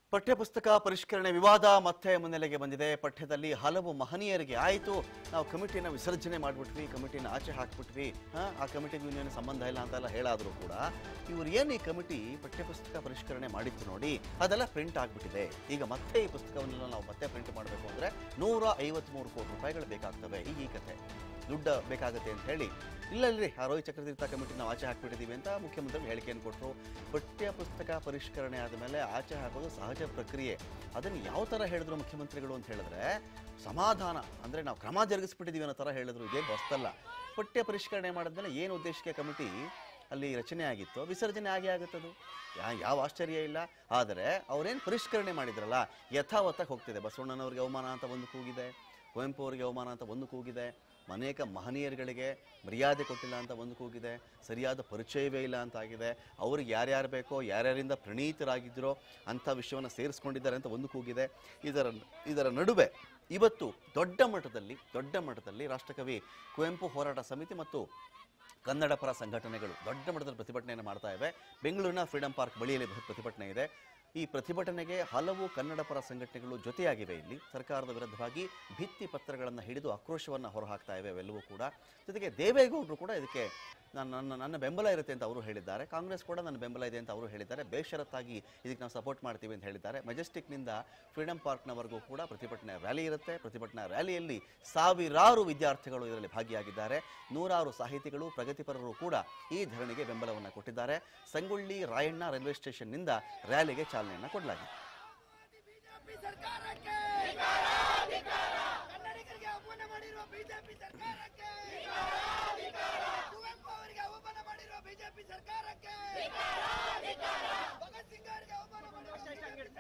ಪಠ್ಯಪುಸ್ತಕ ಪರಿಷ್ಕರಣೆ ವಿವಾದ ಮತ್ತೆ ಮುನ್ನೆಲೆಗೆ ಬಂದಿದೆ ಪಠ್ಯದಲ್ಲಿ ಹಲವು ಮಹನೀಯರಿಗೆ ಆಯಿತು ನಾವು ಕಮಿಟಿನ ವಿಸರ್ಜನೆ ಮಾಡಿಬಿಟ್ವಿ ಕಮಿಟಿನ ಆಚೆ ಹಾಕ್ಬಿಟ್ವಿ ಹಾ, ಆ ಕಮಿಟಿಗೂ ಇನ್ನೇನು ಸಂಬಂಧ ಇಲ್ಲ ಅಂತೆಲ್ಲ ಹೇಳಾದರೂ ಕೂಡ ಇವ್ರು ಏನು ಈ ಕಮಿಟಿ ಪಠ್ಯಪುಸ್ತಕ ಪರಿಷ್ಕರಣೆ ಮಾಡಿತ್ತು ನೋಡಿ ಅದೆಲ್ಲ ಪ್ರಿಂಟ್ ಆಗಿಬಿಟ್ಟಿದೆ ಈಗ ಮತ್ತೆ ಈ ಪುಸ್ತಕವನ್ನೆಲ್ಲ ನಾವು ಮತ್ತೆ ಪ್ರಿಂಟ್ ಮಾಡಬೇಕು ಅಂದರೆ ನೂರ ಐವತ್ತ್ಮೂರು ಕೋಟಿ ರೂಪಾಯಿಗಳು ಬೇಕಾಗ್ತವೆ ಈಗ ಈ ಕಥೆ ದುಡ್ಡು ಬೇಕಾಗುತ್ತೆ ಅಂತ ಹೇಳಿ ಇಲ್ಲ ಇಲ್ರಿ ಆ ರೋಹಿತ್ ಚಕ್ರತೀರ್ಥ ಕಮಿಟಿ ನಾವು ಆಚೆ ಹಾಕ್ಬಿಟ್ಟಿದ್ದೀವಿ ಅಂತ ಮುಖ್ಯಮಂತ್ರಿ ಹೇಳಿಕೆಯನ್ನು ಕೊಟ್ಟರು ಪಠ್ಯ ಪುಸ್ತಕ ಪರಿಷ್ಕರಣೆ ಆದಮೇಲೆ ಆಚೆ ಹಾಕೋದು ಸಹಜ ಪ್ರಕ್ರಿಯೆ ಅದನ್ನು ಯಾವ ಥರ ಹೇಳಿದ್ರು ಮುಖ್ಯಮಂತ್ರಿಗಳು ಅಂತ ಹೇಳಿದ್ರೆ ಸಮಾಧಾನ ಅಂದರೆ ನಾವು ಕ್ರಮ ಜರುಗಿಸ್ಬಿಟ್ಟಿದ್ದೀವಿ ಅನ್ನೋ ಥರ ಹೇಳಿದ್ರು ಇದೇನು ಹೊಸ್ತಲ್ಲ ಪಠ್ಯ ಪರಿಷ್ಕರಣೆ ಮಾಡಿದ್ಮೇಲೆ ಏನು ಉದ್ದೇಶಕ್ಕೆ ಕಮಿಟಿ ಅಲ್ಲಿ ರಚನೆ ಆಗಿತ್ತು ವಿಸರ್ಜನೆ ಆಗೇ ಆಗುತ್ತದು ಯಾ ಯಾವ ಆಶ್ಚರ್ಯ ಇಲ್ಲ ಆದರೆ ಅವರೇನು ಪರಿಷ್ಕರಣೆ ಮಾಡಿದ್ರಲ್ಲ ಯಥಾವತ್ತಾಗಿ ಹೋಗ್ತಿದೆ ಬಸವಣ್ಣನವ್ರಿಗೆ ಅವಮಾನ ಅಂತ ಒಂದು ಕೂಗಿದೆ ಕುವೆಂಪು ಅವರಿಗೆ ಅವಮಾನ ಅಂತ ಒಂದು ಕೂಗಿದೆ ಅನೇಕ ಮಹನೀಯರುಗಳಿಗೆ ಮರ್ಯಾದೆ ಕೊಟ್ಟಿಲ್ಲ ಅಂತ ಒಂದು ಕೂಗಿದೆ ಸರಿಯಾದ ಪರಿಚಯವೇ ಇಲ್ಲ ಅಂತ ಆಗಿದೆ ಅವ್ರಿಗೆ ಯಾರ್ಯಾರು ಬೇಕೋ ಯಾರ್ಯಾರಿಂದ ಪ್ರಣೀತರಾಗಿದ್ದರೋ ಅಂಥ ವಿಷಯವನ್ನು ಸೇರಿಸ್ಕೊಂಡಿದ್ದಾರೆ ಅಂತ ಒಂದು ಕೂಗಿದೆ ಇದರ ಇದರ ನಡುವೆ ಇವತ್ತು ದೊಡ್ಡ ಮಟ್ಟದಲ್ಲಿ ದೊಡ್ಡ ಮಟ್ಟದಲ್ಲಿ ರಾಷ್ಟ್ರಕವಿ ಕುವೆಂಪು ಹೋರಾಟ ಸಮಿತಿ ಮತ್ತು ಕನ್ನಡ ಪರ ಸಂಘಟನೆಗಳು ದೊಡ್ಡ ಮಟ್ಟದಲ್ಲಿ ಪ್ರತಿಭಟನೆಯನ್ನು ಮಾಡ್ತಾ ಇವೆ ಬೆಂಗಳೂರಿನ ಫ್ರೀಡಂ ಪಾರ್ಕ್ ಬಳಿಯಲ್ಲಿ ಬೃಹತ್ ಪ್ರತಿಭಟನೆ ಇದೆ ಈ ಪ್ರತಿಭಟನೆಗೆ ಹಲವು ಕನ್ನಡ ಪರ ಸಂಘಟನೆಗಳು ಜೊತೆಯಾಗಿವೆ ಇಲ್ಲಿ ಸರ್ಕಾರದ ವಿರುದ್ಧವಾಗಿ ಭಿತ್ತಿ ಪತ್ರಗಳನ್ನು ಹಿಡಿದು ಆಕ್ರೋಶವನ್ನು ಹೊರಹಾಕ್ತಾ ಇವೆ ಅವೆಲ್ಲವೂ ಕೂಡ ಜೊತೆಗೆ ದೇವೇಗೌಡರು ಕೂಡ ಇದಕ್ಕೆ ನನ್ನ ನನ್ನ ನನ್ನ ಬೆಂಬಲ ಇರುತ್ತೆ ಅಂತ ಅವರು ಹೇಳಿದ್ದಾರೆ ಕಾಂಗ್ರೆಸ್ ಕೂಡ ನನ್ನ ಬೆಂಬಲ ಇದೆ ಅಂತ ಅವರು ಹೇಳಿದ್ದಾರೆ ಬೇಷರತ್ತಾಗಿ ಇದಕ್ಕೆ ನಾವು ಸಪೋರ್ಟ್ ಮಾಡ್ತೀವಿ ಅಂತ ಹೇಳಿದ್ದಾರೆ ಮೆಜೆಸ್ಟಿಕ್ನಿಂದ ಫ್ರೀಡಂ ಪಾರ್ಕ್ನವರೆಗೂ ಕೂಡ ಪ್ರತಿಭಟನೆ ರ್ಯಾಲಿ ಇರುತ್ತೆ ಪ್ರತಿಭಟನಾ ರ್ಯಾಲಿಯಲ್ಲಿ ಸಾವಿರಾರು ವಿದ್ಯಾರ್ಥಿಗಳು ಇದರಲ್ಲಿ ಭಾಗಿಯಾಗಿದ್ದಾರೆ ನೂರಾರು ಸಾಹಿತಿಗಳು ಪ್ರಗತಿಪರರು ಕೂಡ ಈ ಧರಣಿಗೆ ಬೆಂಬಲವನ್ನು ಕೊಟ್ಟಿದ್ದಾರೆ ಸಂಗೊಳ್ಳಿ ರಾಯಣ್ಣ ರೈಲ್ವೆ ಸ್ಟೇಷನ್ನಿಂದ ರ್ಯಾಲಿಗೆ ಚಾಲನೆಯನ್ನು ಕೊಡಲಾಗಿದೆ ಬಿಜೆಪಿ ಸರ್ಕಾರಕ್ಕೆ ಕನ್ನಡಿಗರಿಗೆ ಅವಮಾನ ಮಾಡಿರುವ ಬಿಜೆಪಿ ಸರ್ಕಾರಕ್ಕೆ ಕುವೆಂಪು ಅವರಿಗೆ ಅವಮಾನ ಮಾಡಿರುವ ಬಿಜೆಪಿ ಸರ್ಕಾರಕ್ಕೆ ಭಗತ್ ಸಿಂಗ್ ಅವರಿಗೆ ಅವಮಾನ ಮಾಡಿರುವ ಬಿಜೆಪಿ